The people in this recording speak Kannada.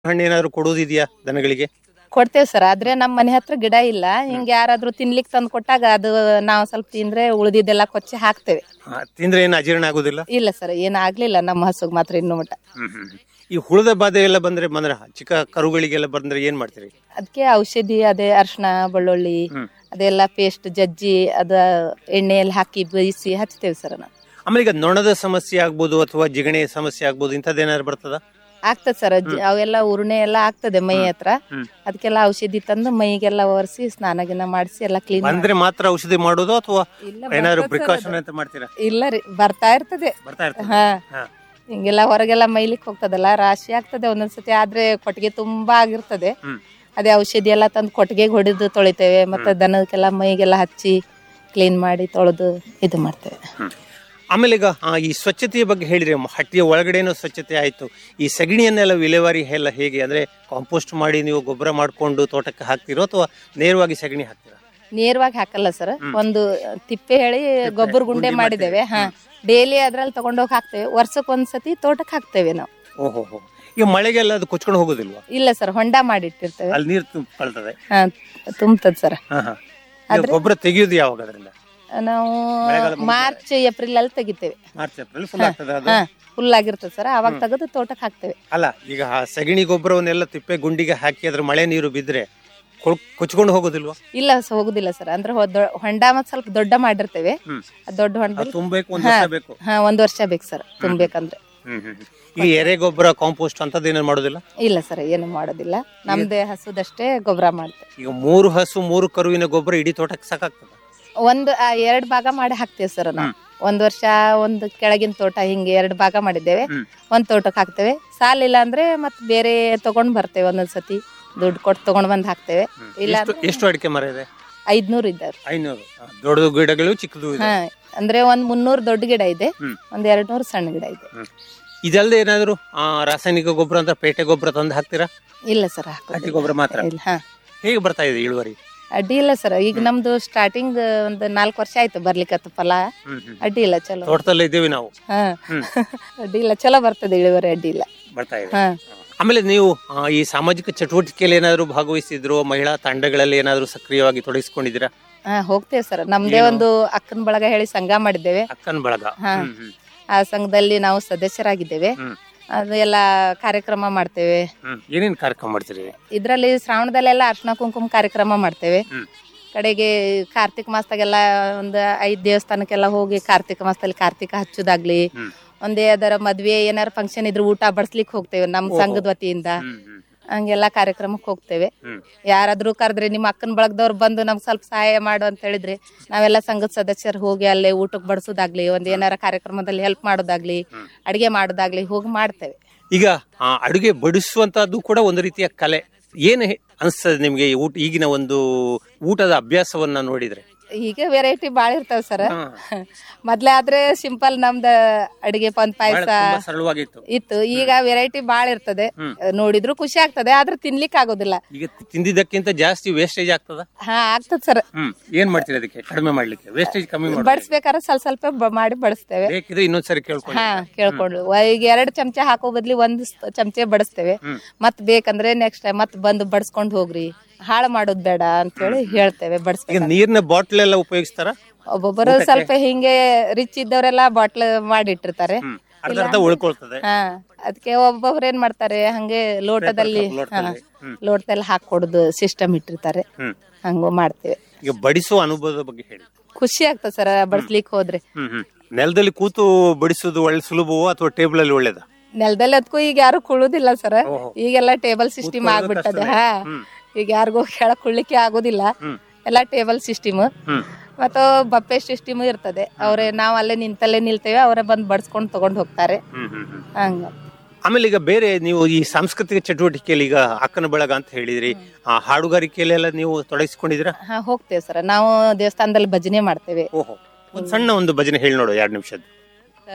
ಹಣ್ಣು ಏನಾದ್ರು ಕೊಡುವುದಿದೆಯಾ ದನಗಳಿಗೆ ಕೊಡ್ತೇವೆ ಸರ್ ಆದ್ರೆ ನಮ್ಮ ಮನೆ ಹತ್ರ ಗಿಡ ಇಲ್ಲ ಹಿಂಗ್ ಯಾರಾದ್ರೂ ತಿನ್ಲಿಕ್ ತಂದು ಕೊಟ್ಟಾಗ ಅದು ನಾವು ಸ್ವಲ್ಪ ತಿಂದ್ರೆ ಉಳಿದಿದ್ದೆಲ್ಲ ಕೊಚ್ಚಿ ಹಾಕ್ತೇವೆ ಆ, ತಿಂದ್ರೆ ಏನು ಅಜೀರ್ಣ ಆಗುದಿಲ್ಲ ಇಲ್ಲ ಸರ್ ಏನ್ ಆಗ್ಲಿಲ್ಲ ನಮ್ಮ ಹಸುಗ್ ಮಾತ್ರ ಇನ್ನು ಮಟ್ಟ ಈ ಹುಳದ ಬಾಧೆ ಎಲ್ಲ ಬಂದ್ರೆ ಬಂದ್ರೆ ಚಿಕ್ಕ ಕರುಗಳಿಗೆಲ್ಲ ಬಂದ್ರೆ ಏನ್ ಮಾಡ್ತೀರಿ ಅದಕ್ಕೆ ಔಷಧಿ ಅದೇ ಅರ್ಶಿನ ಬೆಳ್ಳುಳ್ಳಿ ಹ್ಮ್. ಅದೆಲ್ಲ ಪೇಸ್ಟ್ ಜಜ್ಜಿ ಅದ ಎಣ್ಣೆಯಲ್ಲಿ ಹಾಕಿ ಬೇಯಿಸಿ ಹಚ್ತೇವೆ ಸರ್ ನಾವು ಆಮೇಲೆ ಈಗ ನೊಣದ ಸಮಸ್ಯೆ ಆಗ್ಬೋದು ಅಥವಾ ಜಿಗಣೆ ಸಮಸ್ಯೆ ಆಗ್ಬೋದು ಇಂಥದ್ದೇನಾದ್ರು ಬರ್ತದ ಆಗ್ತದೆ ಸರ್ ಅವೆಲ್ಲ ಉರುಣೆ ಎಲ್ಲ ಆಗ್ತದೆ ಮೈ ಹತ್ರ ಹ್ಮ್. ಅದಕ್ಕೆಲ್ಲ ಔಷಧಿ ತಂದು ಮೈಗೆಲ್ಲ ಒರೆಸಿ ಸ್ನಾನ ಗಿನ ಮಾಡಿಸಿ ಎಲ್ಲ ಕ್ಲೀನ್ ಬಂದ್ರೆ ಮಾತ್ರ ಔಷಧಿ ಮಾಡೋದು ಅಥವಾ ಇಲ್ಲ ಏನಾದ್ರು ಬರ್ತದೆ sir ಪ್ರಿಕಾಷನ್ ಅದು. ಅಂತ ಮಾಡ್ತೀರಾ ಇಲ್ಲ ರೀ ಬರ್ತಾ ಇರ್ತದೆ ಬರ್ತಾ ಇರ್ತದೆ ಹಾ ಹಾ. ಹಿಂಗೆಲ್ಲ ಹೊರಗೆಲ್ಲ ಮೈಲಿಕ್ ಹೋಗ್ತದಲ್ಲ ರಾಶಿ ಆಗ್ತದೆ ಒಂದೊಂದ್ಸತಿ ಆದ್ರೆ ಕೊಟ್ಟಿಗೆ ತುಂಬಾ ಆಗಿರ್ತದೆ ಹ್ಮ್. ಅದೇ ಔಷಧಿ ಎಲ್ಲ ತಂದು ಕೊಟ್ಟಿಗೆಗೆ ಹೊಡೆದು ತೊಳಿತೇವೆ ಮತ್ತೆ ದನಕ್ಕೆಲ್ಲ ಮೈಗೆಲ್ಲ ಹಚ್ಚಿ ಕ್ಲೀನ್ ಮಾಡಿ ತೊಳೆದು ಇದು ಮಾಡ್ತೇವೆ ಆಮೇಲೆ ಈಗ ಆ, ಈ ಸ್ವಚ್ಛತೆಯ ಬಗ್ಗೆ ಹೇಳಿರಿ ಅಮ್ಮ. ಹಟ್ಟಿಯ ಒಳಗಡೆನೂ ಸ್ವಚ್ಛತೆ ಆಯ್ತು ಈ ಸಗಣಿಯನ್ನೆಲ್ಲ ವಿಲೇವಾರಿ ಎಲ್ಲ ಹೇಗೆ ಅಂದ್ರೆ ಕಾಂಪೋಸ್ಟ್ ಮಾಡಿ ನೀವು ಗೊಬ್ಬರ ಮಾಡ್ಕೊಂಡು ತೋಟಕ್ಕೆ ಹಾಕ್ತಿರೋ ಅಥವಾ ನೇರವಾಗಿ ಸಗಣಿ ಹಾಕ್ತೀರಾ ನೇರವಾಗಿ ಹಾಕಲ್ಲ ಸರ್ ಒಂದು ತಿಪ್ಪೆ ಹೇಳಿ ಗೊಬ್ಬರ ಗುಂಡೆ ಮಾಡಿದ್ದೇವೆ ಹಾ ಡೈಲಿ ಅದ್ರಲ್ಲಿ ತಗೊಂಡೋಗಿ ಹಾಕ್ತೇವೆ ವರ್ಷಕ್ಕೆ ಒಂದ್ಸತಿ ತೋಟಕ್ಕೆ ಹಾಕ್ತೇವೆ ನಾವು ಓಹೋ ಹೋ ಈಗ ಮಳೆಗೆಲ್ಲ ಅದು ಕೊಚ್ಕೊಂಡು ಹೋಗೋದಿಲ್ವಾ ಇಲ್ಲ ಸರ್ ಹೊಂಡ ಮಾಡಿಟ್ಟಿರ್ತೇವೆ ಅಲ್ಲಿ ನೀರು ತುಂಬಿಕೊಳ್ತದೆ ಹಾ ತುಂಬತದ ಸರ್ ಹಾ ಹಾ ಈಗ ಗೊಬ್ಬರ ತೆಗೆಯೋದು ಯಾವಾಗ ಅದರಿಂದ ನಾವು ಮಳೆಗಾಲ ಮುಗ್ದ ಮಾರ್ಚ್ ಏಪ್ರಿಲ್ ಅಲ್ಲಿ ತೆಗಿತೇವೆ ಮಾರ್ಚ್ ಏಪ್ರಿಲ್ ಫುಲ್ ಆಗ್ತದೆ ಅದು ಹಾ ಫುಲ್ ಆಗಿರ್ತದೆ ಸರ್ ಅವಾಗ ತೆಗೆದು ತೋಟಕ್ಕೆ ಹಾಕ್ತೇವೆ ಅಲ್ಲ ಈಗ ಆ ಸಗಣಿ ಗೊಬ್ಬರವನ್ನೆಲ್ಲ ತಿಪ್ಪೆ ಗುಂಡಿಗೆ ಹಾಕಿ ಅದ್ರ ಮಳೆ ನೀರು ಬಿದ್ರೆ ಕೊಳ್- ಕೊಚ್ಕೊಂಡು ಹೋಗೋದಿಲ್ವಾ ಇಲ್ಲ ಸ- ಹೋಗುದಿಲ್ಲ ಸರ್ ಅಂದ್ರೆ ಹೊ- ದೊ- ಹೊಂಡ ಮತ್ ಸ್ವಲ್ಪ ದೊಡ್ಡ ಮಾಡಿರ್ತೇವೆ ಹ್ಮ್. ಆ ದೊಡ್ಡ ಅದು ಹೊಂಡದಲ್ಲಿ ತುಂಬಬೇಕು ಒಂದ್ ಹಾ. ವರ್ಷ ಬೇಕು ಹಾ ಒಂದ್ ವರ್ಷ ಬೇಕು ಸರ್ ತುಂಬೇಕಂದ್ರೆ ಹ್ಮ್ ಹ್ಮ್ ಹ್ಮ್. ಈ ಎರೆ ಗೊಬ್ಬರ ಕಾಂಪೋಸ್ಟ್ ಅಂತದ್ದೇನು ಮಾಡೋದಿಲ್ಲ ಇಲ್ಲ ಸರ್ ಏನು ಮಾಡೋದಿಲ್ಲ ನಮ್ದೇ ಹಸುದಷ್ಟೇ ಗೊಬ್ಬರ ಮಾಡ್ತೇವೆ ಈಗ ಮೂರು ಹಸು ಮೂರು ಕರುವಿನ ಗೊಬ್ಬರ ಇಡೀ ತೋಟಕ್ಕೆ ಸಾಕಾಗ್ತದೆ ಒಂದು ಆ, ಎರಡ್ ಭಾಗ ಮಾಡಿ ಹಾಕ್ತೇವೆ ಸರ್ ನಾವು ಒಂದ್ ವರ್ಷ ಒಂದು ಕೆಳಗಿನ ತೋಟ ಹಿಂಗೆ ಎರಡು ಭಾಗ ಮಾಡಿದ್ದೇವೆ ಹ್ಮ್. ಒಂದ್ ತೋಟಕ್ಕೆ ಹಾಕ್ತೇವೆ ಸಾಲಿಲ್ಲ ಅಂದ್ರೆ ಮತ್ ಬೇರೆ ತಗೊಂಡ್ ಬರ್ತೇವೆ ಒಂದೊಂದ್ಸತಿ ದುಡ್ಡು ಕೊಟ್ಟು ತಗೊಂಡ್ ಬಂದ್ ಹಾಕ್ತೇವೆ ಇಲ್ಲ ಎಷ್ಟು ಎಷ್ಟು ಅಡಿಕೆ ಮರ ಇದೆ ಐದ್ನೂರ್ ಇದ್ದಾವೆ ಐನೂರು ಹಾ, ದೊಡ್ಡದು ಗಿಡಗಳು ಚಿಕ್ಕದು ಇದೆ ಹಾ ಅಂದ್ರೆ ಒಂದ್ ಮುನ್ನೂರ್ ದೊಡ್ಡ ಗಿಡ ಇದೆ ಹ್ಮ್. ಒಂದ್ ಎರಡ್ ನೂರು ಸಣ್ಣ ಗಿಡ ಇದೆ ಹ್ಮ್. ಇದಲ್ಲದೆ ಏನಾದ್ರು ಆ, ರಾಸಾಯನಿಕ ಗೊಬ್ಬರ ಅಂತ ಪೇಟೆ ಗೊಬ್ಬರ ತಂದು ಹಾಕ್ತೀರಾ ಇಲ್ಲ ಸರ್ ಹಟ್ಟಿ ಗೊಬ್ಬರ ಮಾತ್ರ ಇಲ್ಲ ಹಾ ಹೇಗೆ ಬರ್ತಾ ಇದೆ ಇಳುವರಿ ಅಡ್ಡಿ ಇಲ್ಲ ಸರ್ ಈಗ ನಮ್ದು ಸ್ಟಾರ್ಟಿಂಗ್ ಒಂದು ನಾಲ್ಕು ವರ್ಷ ಆಯ್ತು ಬರ್ಲಿಕ್ಕತ್ತು ಫಲ ಹ್ಮ್ ಹ್ಮ್. ಅಡ್ಡಿ ಇಲ್ಲ ಚಲೋ ತೋಟದಲ್ಲೇ ಇದ್ದೇವೆ ನಾವು ಹಾ ಹ್ಮ್. ಅಡ್ಡಿ ಇಲ್ಲ ಚಲೋ ಬರ್ತದೆ ಇಳುವರಿ ಅಡ್ಡಿ ಇಲ್ಲ ಬರ್ತಾ ಇದೆ ಹಾ ಆಮೇಲೆ ನೀವು ಆ, ಈ ಸಾಮಾಜಿಕ ಚಟುವಟಿಕೆಯಲ್ಲಿ ಏನಾದ್ರು ಭಾಗವಹಿಸಿದ್ರು ಮಹಿಳಾ ತಂಡಗಳಲ್ಲಿ ಏನಾದ್ರು ಸಕ್ರಿಯವಾಗಿ ತೊಡಗಿಸ್ಕೊಂಡಿದ್ದೀರಾ ಹಾ ಹೋಗ್ತೇವೆ ಸರ್ ನಮ್ದೇ ಒಂದು ಅಕ್ಕನ ಬಳಗ ಹೇಳಿ ಸಂಘ ಮಾಡಿದ್ದೇವೆ ಅಕ್ಕನ ಬಳಗ ಹಾ. ಹ್ಮ್, ಹ್ಮ್, ಆ ಸಂಘದಲ್ಲಿ ನಾವು ಸದಸ್ಯರಾಗಿದ್ದೇವೆ ಹ್ಮ್. ಅದು ಎಲ್ಲ ಕಾರ್ಯಕ್ರಮ ಮಾಡ್ತೇವೆ ಹ್ಮ್. ಏನೇನ್ ಕಾರ್ಯಕ್ರಮ ಮಾಡ್ತೀರಿ ಇದ್ರಲ್ಲಿ ಶ್ರಾವಣದಲ್ಲೆಲ್ಲ ಅರ್ಶಿನ ಕುಂಕುಮ ಕಾರ್ಯಕ್ರಮ ಮಾಡ್ತೇವೆ ಹ್ಮ್. ಕಡೆಗೆ ಕಾರ್ತಿಕ ಮಾಸದಾಗೆಲ್ಲ ಒಂದು ಐದ್ ದೇವಸ್ಥಾನಕ್ಕೆಲ್ಲ ಹೋಗಿ ಕಾರ್ತಿಕ ಮಾಸದಲ್ಲಿ ಕಾರ್ತಿಕ ಹಚ್ಚುದಾಗ್ಲಿ ಹ್ಮ್. ಒಂದೇ ಅದರ ಮದ್ವೆ ಏನಾರ ಫಂಕ್ಷನ್ ಇದ್ರೆ ಊಟ ಬಡಿಸ್ಲಿಕ್ಕೆ ಹೋಗ್ತೇವೆ ನಮ್ಮ ಸಂಘದ ವತಿಯಿಂದ ಹ್ಮ್, ಹ್ಮ್, ಹಂಗೆಲ್ಲ ಕಾರ್ಯಕ್ರಮಕ್ಕೆ ಹೋಗ್ತೇವೆ ಹ್ಮ್. ಯಾರಾದ್ರೂ ಕರೆದ್ರೆ ನಿಮ್ಮ ಅಕ್ಕನ ಬಳಗದವ್ರು ಬಂದು ನಮ್ಗೆ ಸ್ವಲ್ಪ ಸಹಾಯ ಮಾಡು ಅಂತ ಹೇಳಿದ್ರೆ ನಾವೆಲ್ಲ ಸಂಘದ ಸದಸ್ಯರು ಹೋಗಿ ಅಲ್ಲೇ ಊಟಕ್ಕೆ ಬಡಿಸೋದಾಗ್ಲಿ ಒಂದ್ ಏನಾರ ಕಾರ್ಯಕ್ರಮದಲ್ಲಿ ಹೆಲ್ಪ್ ಮಾಡೋದಾಗ್ಲಿ ಅಡಿಗೆ ಮಾಡೋದಾಗ್ಲಿ ಹೋಗಿ ಮಾಡ್ತೇವೆ ಈಗ ಆ, ಅಡುಗೆ ಬಡಿಸುವಂತದ್ದು ಕೂಡ ಒಂದು ರೀತಿಯ ಕಲೆ ಏನು ಹೆ- ಅನ್ಸ್ತದೆ ನಿಮ್ಗೆ ಈ ಊಟ ಈಗಿನ ಒಂದು ಊಟದ ಅಭ್ಯಾಸವನ್ನ ನೋಡಿದ್ರೆ ಈಗ ವೆರೈಟಿ ಬಾಳ ಇರ್ತಾವ ಸರ್ ಹಾ. ಮೊದ್ಲೇ ಆದ್ರೆ ಸಿಂಪಲ್ ನಮ್ದ ಅಡಿಗೆ ಪಂದ್ ಬಹಳ ಪಾಯಸ ತುಂಬಾ ಸರಳವಾಗಿತ್ತು ಇತ್ತು ಈಗ ವೆರೈಟಿ ಬಾಳ ಇರ್ತದೆ ಹ್ಮ್. ನೋಡಿದ್ರು ಖುಷಿ ಆಗ್ತದೆ ಆದ್ರೆ ತಿನ್ಲಿಕ್ಕೆ ಆಗೋದಿಲ್ಲ ಈಗ ತಿಂದಿದ್ದಕ್ಕಿಂತ ಜಾಸ್ತಿ ವೇಸ್ಟೇಜ್ ಆಗ್ತದ ಹಾ ಆಗ್ತದ ಸರ್ ಹ್ಮ್ ಏನ್ ಮಾಡ್ತೀರಿ ಅದಕ್ಕೆ ಕಡಿಮೆ ಮಾಡ್ಲಿಕ್ಕೆ ವೇಸ್ಟೇಜ್ ಕಮ್ಮಿ ಮಾಡಿ ಬಡಿಸ್ಬೇಕಾದ್ರೆ ಸ್ವಲ್ಪ ಸ್ವಲ್ಪ ಬ- ಮಾಡಿ ಬಡಿಸ್ತೇವೆ ಬೇಕಿದ್ರೆ ಇನ್ನೊಂದ್ಸರಿ ಕೇಳ್ಕೊಳ್ಳಿ ಹಾ ಕೇಳ್ಕೊಂಡು ಈಗ ಎರಡ್ ಚಮಚ ಹಾಕೋ ಬದ್ಲಿ ಒಂದ್ ಸ್- ಚಮಚ ಬಡಿಸ್ತೇವೆ ಹ್ಮ್. ಮತ್ ಬೇಕಂದ್ರೆ ನೆಕ್ಸ್ಟ್ ಟೈಮ್ ಮತ್ ಬಂದು ಬಡಿಸ್ಕೊಂಡ್ ಹೋಗ್ರಿ ಹಾಳು ಮಾಡೋದ್ ಬೇಡ ಅಂತ ಹೇಳಿ ಹೇಳ್ತೇವೆ ಈಗ ಬಡಿಸ್ಬೇಕು ನೀರಿನ ಬಾಟ್ಲ್ ಎಲ್ಲ ಉಪಯೋಗಿಸ್ತಾರ ಒಬ್ಬೊಬ್ಬರು ಸ್ವಲ್ಪ ಹಿಂಗೆ ರಿಚ್ ಇದ್ದವರೆಲ್ಲ ಬಾಟ್ಲ್ ಮಾಡಿಟ್ಟಿರ್ತಾರೆ ಹ್ಮ್ ಅರ್ಧ ಅರ್ಧ ಉಳ್ಕೊಳ್ತದೆ ಹಾ ಅದಕ್ಕೆ ಒಬ್ಬೊಬ್ರು ಏನ್ ಮಾಡ್ತಾರೆ ಹಂಗೆ ಲೋಟದಲ್ಲಿ Paper cup ಲೋಟದಲ್ಲಿ. ಹ್ಮ್. ಲೋಟದಲ್ಲಿ ಹಾಕೊಡುದು ಸಿಸ್ಟಮ್ ಇಟ್ಟಿರ್ತಾರೆ ಹ್ಮ್ ಹಂಗು ಮಾಡ್ತೇವೆ ಈಗ ಬಡಿಸುವ ಅನುಭವದ ಬಗ್ಗೆ ಹೇಳಿ ಖುಷಿ ಆಗ್ತದೆ ಸರ್ ಬಡಿಸ್ಲಿಕ್ಕೆ ಹೋದ್ರೆ ಹ್ಮ್ ಹ್ಮ್ ನೆಲದಲ್ಲಿ ಕೂತು ಬಡಿಸೋದು ಒಳ್ಳೆ ಸುಲಭವೋ ಅಥವಾ ಟೇಬಲ್ ಅಲ್ಲಿ ಒಳ್ಳೇದ ನೆಲದಲ್ಲಿ ಅದಕ್ಕೂ ಈಗ ಯಾರು ಕುಳುದಿಲ್ಲ ಸರ್ ಓಹೋ. ಈಗೆಲ್ಲ ಟೇಬಲ್ ಸಿಸ್ಟಮ್ ಕೂತ್ಕೊಳ್ಳೋದು ಆಗ್ಬಿಟ್ಟದೆ ಕಷ್ಟನೇ. ಹಾ ಹ್ಮ್. ಈಗ ಯಾರಿಗೂ ಕೆಳಗ್ ಕುಳ್ಳಿಕ್ಕೆ ಆಗೋದಿಲ್ಲ ಹ್ಮ್. ಎಲ್ಲ ಟೇಬಲ್ ಸಿಸ್ಟಮ್ ಹ್ಮ್ ಮತ್ತು ಬಪ್ಪೆ ಸಿಸ್ಟಮ್ ಇರ್ತದೆ ಅವ್ರೆ ನಾವು ಅಲ್ಲೇ ನಿಂತಲ್ಲೇ ನಿಲ್ತೇವೆ ಅವರೇ ಬಂದು ಬಡಿಸ್ಕೊಂಡು ತಗೊಂಡ್ ಹೋಗ್ತಾರೆ ಹ್ಮ್ ಹ್ಮ್ ಹ್ಮ್ ಹಂಗ ಆಮೇಲೆ ಈಗ ಬೇರೆ ನೀವು ಈ ಸಾಂಸ್ಕೃತಿಕ ಚಟುವಟಿಕೆಯಲ್ಲಿ ಈಗ ಅಕ್ಕನ ಬಳಗ ಅಂತ ಹೇಳಿದ್ರಿ ಆ ಹಾಡುಗಾರಿಕೆಯಲ್ಲಿ ಎಲ್ಲ ನೀವು ತೊಡಗಿಸಿಕೊಂಡಿದ್ದೀರಾ ಹಾ ಹೋಗ್ತೇವೆ ಸರ್ ನಾವು ದೇವಸ್ಥಾನದಲ್ಲಿ ಭಜನೆ ಮಾಡ್ತೇವೆ ಓಹೋ ಒಂದ್ ಸಣ್ಣ ಒಂದು ಭಜನೆ ಹೇಳಿ ನೋಡು ಎರಡು ನಿಮಿಷದ್ದು